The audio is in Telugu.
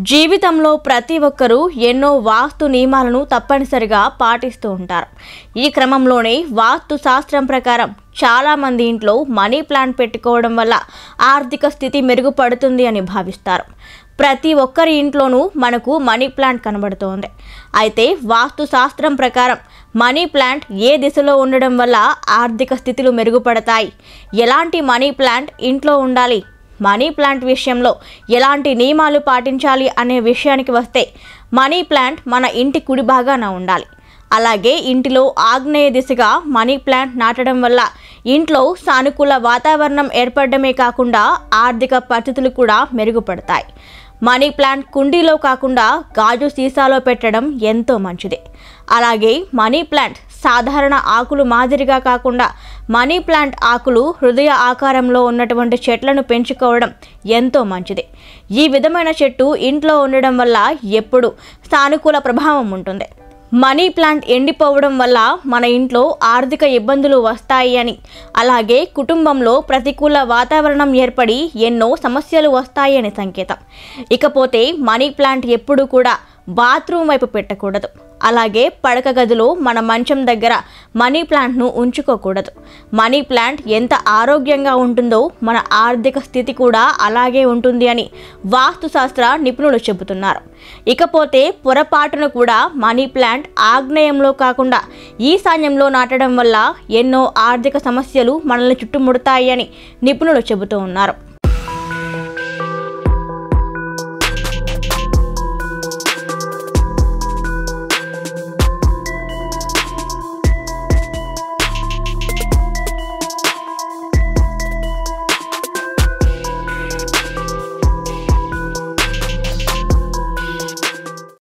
జీవితంలో ప్రతి ఒక్కరూ ఎన్నో వాస్తు నియమాలను తప్పనిసరిగా పాటిస్తూ ఉంటారు ఈ క్రమంలోనే వాస్తు శాస్త్రం ప్రకారం చాలామంది ఇంట్లో మనీ ప్లాంట్ పెట్టుకోవడం వల్ల ఆర్థిక స్థితి మెరుగుపడుతుంది అని భావిస్తారు ప్రతి ఒక్కరి ఇంట్లోనూ మనకు మనీ ప్లాంట్ కనబడుతోంది అయితే వాస్తు శాస్త్రం ప్రకారం మనీ ప్లాంట్ ఏ దిశలో ఉండడం వల్ల ఆర్థిక స్థితులు మెరుగుపడతాయి ఎలాంటి మనీ ప్లాంట్ ఇంట్లో ఉండాలి మనీ ప్లాంట్ విషయంలో ఎలాంటి నియమాలు పాటించాలి అనే విషయానికి వస్తే మనీ ప్లాంట్ మన ఇంటి కుడి భాగాన ఉండాలి అలాగే ఇంటిలో ఆగ్నేయ దిశగా మనీ ప్లాంట్ నాటడం వల్ల ఇంట్లో సానుకూల వాతావరణం ఏర్పడమే కాకుండా ఆర్థిక పరిస్థితులు కూడా మెరుగుపడతాయి మనీ ప్లాంట్ కుండీలో కాకుండా గాజు సీసాలో పెట్టడం ఎంతో మంచిది అలాగే మనీ ప్లాంట్ సాధారణ ఆకులు మాదిరిగా కాకుండా మనీ ప్లాంట్ ఆకులు హృదయ ఆకారంలో ఉన్నటువంటి చెట్లను పెంచుకోవడం ఎంతో మంచిది ఈ విధమైన చెట్టు ఇంట్లో ఉండడం వల్ల ఎప్పుడు సానుకూల ప్రభావం ఉంటుంది మనీ ప్లాంట్ ఎండిపోవడం వల్ల మన ఇంట్లో ఆర్థిక ఇబ్బందులు వస్తాయి అని అలాగే కుటుంబంలో ప్రతికూల వాతావరణం ఏర్పడి ఎన్నో సమస్యలు వస్తాయి అని సంకేతం ఇకపోతే మనీ ప్లాంట్ ఎప్పుడు కూడా బాత్రూమ్ వైపు పెట్టకూడదు అలాగే పడక గదిలో మన మంచం దగ్గర మనీ ప్లాంట్ను ఉంచుకోకూడదు మనీ ప్లాంట్ ఎంత ఆరోగ్యంగా ఉంటుందో మన ఆర్థిక స్థితి కూడా అలాగే ఉంటుంది అని వాస్తుశాస్త్ర నిపుణులు చెబుతున్నారు ఇకపోతే పొరపాటును కూడా మనీ ప్లాంట్ ఆగ్నేయంలో కాకుండా ఈశాన్యంలో నాటడం వల్ల ఎన్నో ఆర్థిక సమస్యలు మనల్ని చుట్టుముడతాయి అని నిపుణులు చెబుతూ ఉన్నారు